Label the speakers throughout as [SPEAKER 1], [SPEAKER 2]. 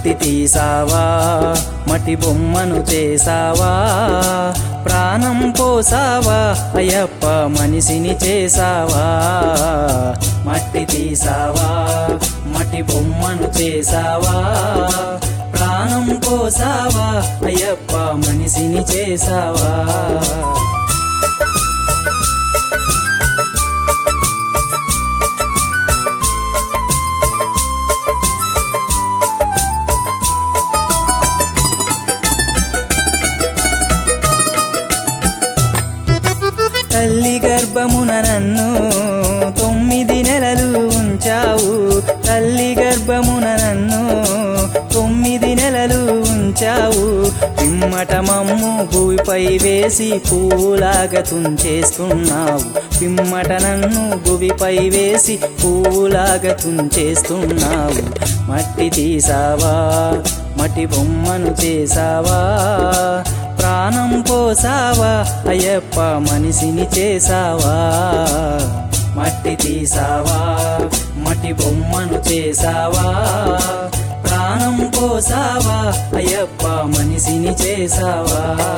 [SPEAKER 1] మట్టి తీసావా మట్టి బొమ్మను చేసావా ప్రాణం పోసావా అయ్యప్ప మనిషిని చేసావా మట్టి తీసావా మట్టి బొమ్మను చేసావా ప్రాణం పోసావా అయ్యప్ప మనిషిని చేసావా తల్లి గర్భమున నన్ను తొమ్మిది నెలలు ఉంచావు తల్లి గర్భమున నన్ను తొమ్మిది నెలలు ఉంచావు పిమ్మట మమ్ము భూమిపై వేసి పూలాగా తుంచేస్తున్నావు పిమ్మట నన్ను భూమిపై వేసి పూలాగా తుంచేస్తున్నావు మట్టి తీసావా మట్టి బొమ్మను చేసావా ప్రాణం పోసావా అయ్యప్ప మనిషిని చేసావా మట్టి తీసావా మట్టి బొమ్మను చేసావా ప్రాణం పోసావా అయ్యప్ప మనిషిని చేసావా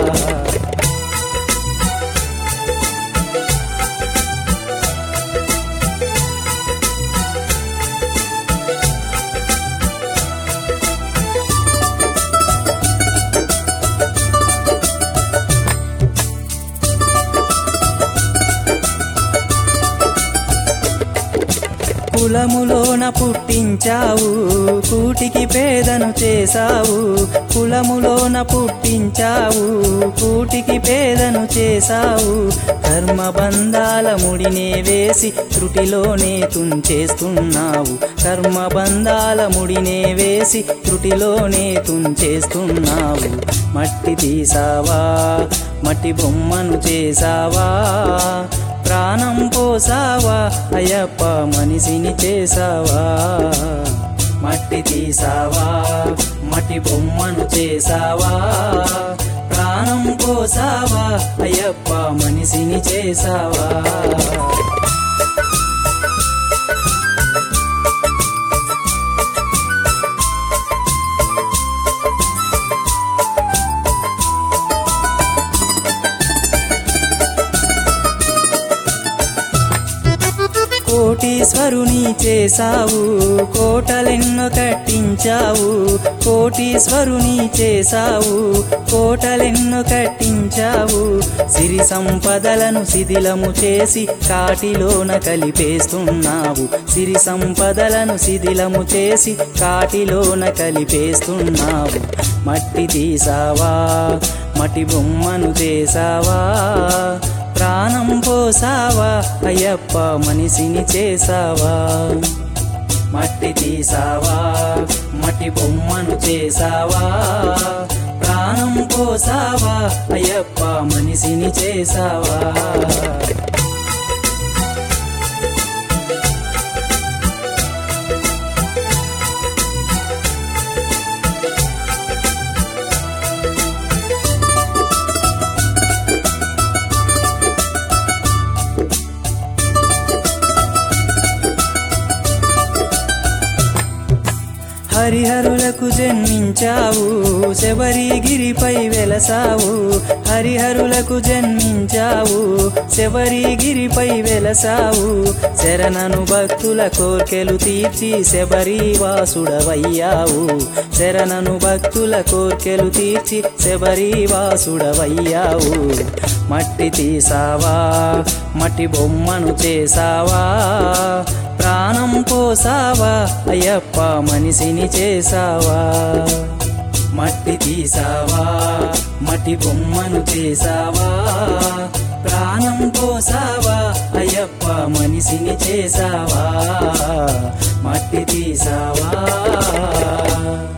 [SPEAKER 1] కులములోన పుట్టించావు కూటికి పేదను చేసావు కులములోన పుట్టించావు కూటికి పేదను చేసావు కర్మబంధాల ముడినే వేసి త్రుటిలోనే తుంచేస్తున్నావు కర్మబంధాల ముడినే వేసి త్రుటిలోనే తుంచేస్తున్నావు మట్టి తీసావా మట్టి బొమ్మను చేసావా ప్రాణం పోసావా అయ్యప్ప మనిషిని చేసావా మట్టి తీసావా మట్టి బొమ్మను చేసావా ప్రాణం పోసావా అయ్యప్ప మనిషిని చేసావా కోటీశ్వరుని చేసావు కోటలెన్నో కట్టించావు కోటీశ్వరుని చేసావు కోటలెన్నో కట్టించావు సిరి సంపదలను శిథిలము చేసి కాటిలోన కలిపేస్తున్నావు సిరి సంపదలను శిథిలము చేసి కాటిలోన కలిపేస్తున్నావు మట్టి తీసావా మట్టి బొమ్మను చేసావా ప్రాణం పోసావా అయ్యప్ప మనిషిని చేసావా మట్టి తీసావా మట్టి బొమ్మను చేసావా ప్రాణం పోసావా అయ్యప్ప మనిషిని చేసావా హరిహరులకు జన్మించావు శబరిగిరిపై వెలసావు హరిహరులకు జన్మించావు శబరిగిరిపై వెలసావు శరణను భక్తుల కోర్కెలు తీర్చి శబరి వాసుడవయ్యావు శరణను భక్తుల కోర్కెలు తీర్చి శబరి వాసుడవయ్యావు మట్టి తీసావా మట్టి బొమ్మను చేసావా ప్రాణం పోసావా అయ్యప్ప మనిషిని చేసావా మట్టి తీసావా మట్టి బొమ్మను చేసావా ప్రాణం పోసావా అయ్యప్ప మనిషిని చేసావా మట్టి తీసావా